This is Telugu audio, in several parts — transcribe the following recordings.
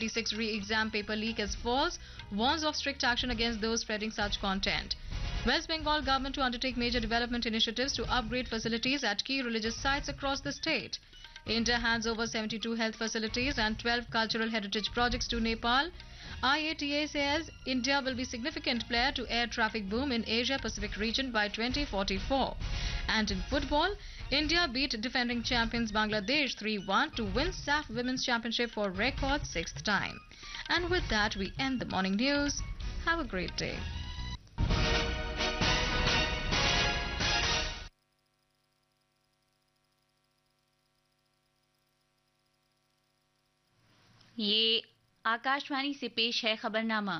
2026 re-exam paper leak as false, warns of strict action against those spreading such content. West Bengal government to undertake major development initiatives to upgrade facilities at key religious sites across the state. India hands over 72 health facilities and 12 cultural heritage projects to Nepal. IATA says India will be significant player to air traffic boom in Asia Pacific region by 2044. And in football, India beat defending champions Bangladesh 3-1 to win SAF Women's Championship for record sixth time. And with that, we end the morning news. Have a great day. ये आकाशवाणी से पेश है खबरनामा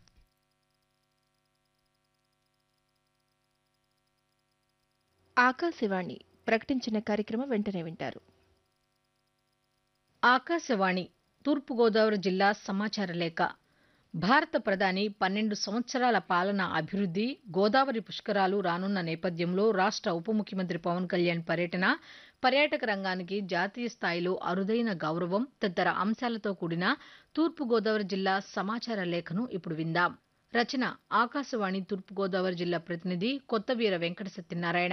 ఆకాశవాణి ప్రకటించిన కార్యక్రమం వెంటనే వింటారు ఆకాశవాణి తూర్పుగోదావరి జిల్లా సమాచార లేఖ భారత ప్రధాని పన్నెండు సంవత్సరాల పాలన అభివృద్ధి గోదావరి పుష్కరాలు రానున్న నేపథ్యంలో రాష్ట్ర ఉప ముఖ్యమంత్రి పవన్ కళ్యాణ్ పర్యటన పర్యాటక రంగానికి జాతీయ స్థాయిలో అరుదైన గౌరవం తదితర అంశాలతో కూడిన తూర్పుగోదావరి జిల్లా సమాచార లేఖను ఇప్పుడు విందాం రచన ఆకాశవాణి తూర్పుగోదావరి జిల్లా ప్రతినిధి కొత్తవీర వెంకట సత్యనారాయణ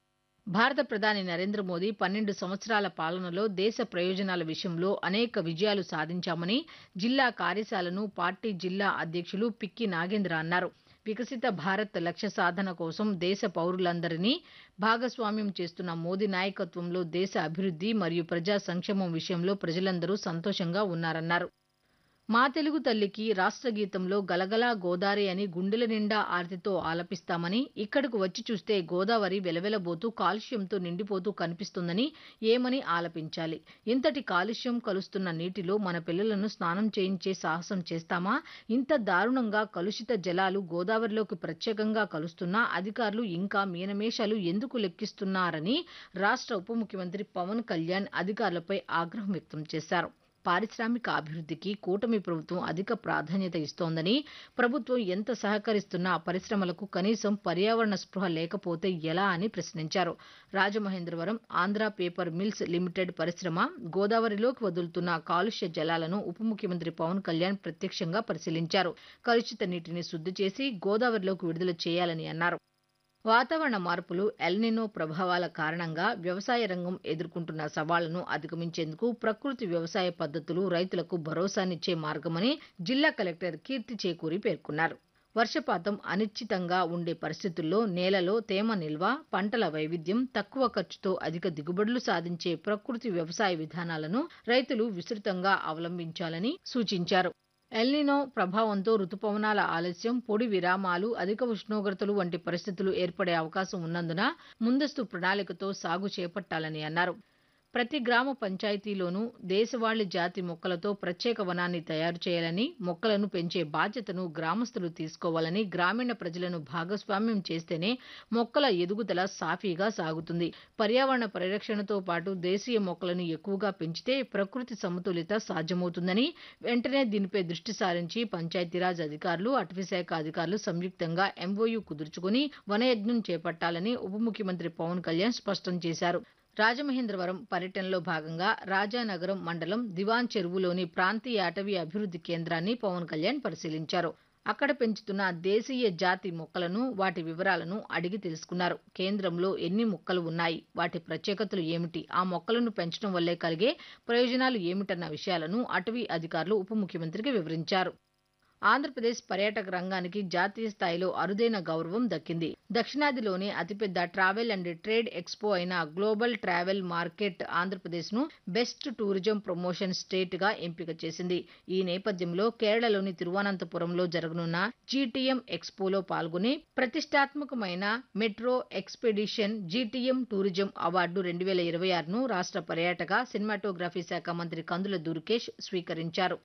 భారత ప్రధాని నరేంద్ర మోదీ పన్నెండు సంవత్సరాల పాలనలో దేశ ప్రయోజనాల విషయంలో అనేక విజయాలు సాధించామని జిల్లా కార్యశాలను పార్టీ జిల్లా అధ్యక్షులు పిక్కి నాగేంద్ర అన్నారు వికసిత భారత్ లక్ష్య సాధన కోసం దేశ పౌరులందరినీ భాగస్వామ్యం చేస్తున్న మోదీ నాయకత్వంలో దేశ అభివృద్ధి మరియు ప్రజా సంక్షేమం విషయంలో ప్రజలందరూ సంతోషంగా ఉన్నారన్నారు మా తెలుగు తల్లికి రాష్ట్ర గీతంలో గలగలా గోదావరి అని గుండెల నిండా ఆర్తితో ఆలపిస్తామని ఇక్కడకు వచ్చి చూస్తే గోదావరి వెలవెలబోతూ కాలుష్యంతో నిండిపోతూ కనిపిస్తుందని ఏమని ఆలపించాలి ఇంతటి కాలుష్యం కలుస్తున్న నీటిలో మన పిల్లలను స్నానం చేయించే సాహసం చేస్తామా ఇంత దారుణంగా కలుషిత జలాలు గోదావరిలోకి ప్రత్యేకంగా కలుస్తున్నా అధికారులు ఇంకా మీనమేషాలు ఎందుకు లెక్కిస్తున్నారని రాష్ట్ర ఉప ముఖ్యమంత్రి పవన్ కళ్యాణ్ అధికారులపై ఆగ్రహం వ్యక్తం చేశారు పారిశ్రామిక అభివృద్ధికి కూటమి ప్రభుత్వం అధిక ప్రాధాన్యత ఇస్తోందని ప్రభుత్వం ఎంత సహకరిస్తున్నా పరిశ్రమలకు కనీసం పర్యావరణ స్పృహ లేకపోతే ఎలా అని ప్రశ్నించారు Rajamahendravaram Andhra paper mills limited పరిశ్రమ గోదావరిలోకి వదులుతున్న కాలుష్య జలాలను ఉప ముఖ్యమంత్రి పవన్ కళ్యాణ్ ప్రత్యక్షంగా పరిశీలించారు కలుషిత నీటిని శుద్ధి చేసి గోదావరిలోకి విడుదల చేయాలని అన్నారు వాతావరణ మార్పులు ఎల్నినో ప్రభావాల కారణంగా వ్యవసాయ రంగం ఎదుర్కొంటున్న సవాళ్లను అధిగమించేందుకు ప్రకృతి వ్యవసాయ పద్ధతులు రైతులకు భరోసానిచ్చే మార్గమని జిల్లా కలెక్టర్ కీర్తి చేకూరి పేర్కొన్నారు వర్షపాతం అనిశ్చితంగా ఉండే పరిస్థితుల్లో నేలలో తేమ నిల్వ పంటల వైవిధ్యం తక్కువ ఖర్చుతో అధిక దిగుబడులు సాధించే ప్రకృతి వ్యవసాయ విధానాలను రైతులు విస్తృతంగా అవలంబించాలని సూచించారు ఎల్నినో ప్రభావంతో రుతుపవనాల ఆలస్యం పొడి విరామాలు అధిక ఉష్ణోగ్రతలు వంటి పరిస్థితులు ఏర్పడే అవకాశం ఉన్నందున ముందస్తు ప్రణాళికతో సాగు చేపట్టాలని అన్నారు ప్రతి గ్రామ పంచాయతీలోనూ దేశవాళీ జాతి మొక్కలతో ప్రత్యేక వనాన్ని తయారు చేయాలని మొక్కలను పెంచే బాధ్యతను గ్రామస్తులు తీసుకోవాలని గ్రామీణ ప్రజలను భాగస్వామ్యం చేస్తేనే మొక్కల ఎదుగుదల సాఫీగా సాగుతుంది పర్యావరణ పరిరక్షణతో పాటు దేశీయ మొక్కలను ఎక్కువగా పెంచితే ప్రకృతి సమతుల్యత సాధ్యమవుతుందని వెంటనే దీనిపై దృష్టి సారించి పంచాయతీరాజ్ అధికారులు అటవీశాఖ అధికారులు సంయుక్తంగా ఎంఓయూ కుదుర్చుకుని వనయజ్ఞం చేపట్టాలని ఉప ముఖ్యమంత్రి పవన్ కళ్యాణ్ స్పష్టం చేశారు రాజమహేంద్రవరం పర్యటనలో భాగంగా రాజానగరం మండలం దివాన్ చెరువులోని ప్రాంతీయ అటవీ అభివృద్ధి కేంద్రాన్ని పవన్ కళ్యాణ్ పరిశీలించారు అక్కడ పెంచుతున్న దేశీయ జాతి మొక్కలను వాటి వివరాలను అడిగి తెలుసుకున్నారు కేంద్రంలో ఎన్ని మొక్కలు ఉన్నాయి వాటి ప్రత్యేకతలు ఏమిటి ఆ మొక్కలను పెంచడం వల్లే కలిగే ప్రయోజనాలు ఏమిటన్న విషయాలను అటవీ అధికారులు ఉప ముఖ్యమంత్రికి వివరించారు ఆంధ్రప్రదేశ్ పర్యాటక రంగానికి జాతీయ స్థాయిలో అరుదైన గౌరవం దక్కింది దక్షిణాదిలోనే అతిపెద్ద ట్రావెల్ అండ్ ట్రేడ్ ఎక్స్పో అయిన గ్లోబల్ ట్రావెల్ మార్కెట్ ఆంధ్రప్రదేశ్ను బెస్ట్ టూరిజం ప్రమోషన్ స్టేట్ గా ఎంపిక చేసింది ఈ నేపథ్యంలో కేరళలోని తిరువనంతపురంలో జరగనున్న జీటీఎం ఎక్స్పోలో పాల్గొని ప్రతిష్టాత్మకమైన metro expedition GTM tourism award రెండు వేల ఇరవై ఆరును రాష్ట్ర పర్యాటక సినిమాటోగ్రఫీ శాఖ మంత్రి కందుల దుర్గేష్ స్వీకరించారు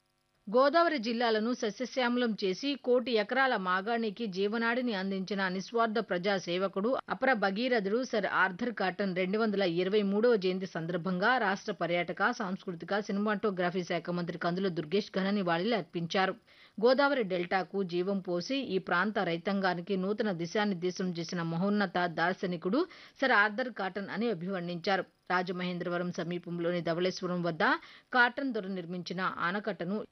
గోదావరి జిల్లాలను సస్యశ్యామలం చేసి కోటి ఎకరాల మాగాణికి జీవనాడిని అందించిన నిస్వార్థ ప్రజా సేవకుడు అపర భగీరథుడు సర్ ఆర్థర్ కాటన్ రెండు వందల ఇరవై మూడవ జయంతి సందర్భంగా రాష్ట్ర పర్యాటక సాంస్కృతిక సినిమాటోగ్రఫీ శాఖ మంత్రి కందుల దుర్గేష్ ఘన నివాళులు అర్పించారు గోదావరి డెల్టాకు జీవం పోసి ఈ ప్రాంత రైతాంగానికి నూతన దిశానిర్దేశం చేసిన మహోన్నత దార్శనికుడు సర్ ఆర్థర్ కాటన్ అని అభివర్ణించారు రాజమహేంద్రవరం సమీపంలోని ధవళేశ్వరం వద్ద కాటన్ దొర నిర్మించిన ఆనకట్టను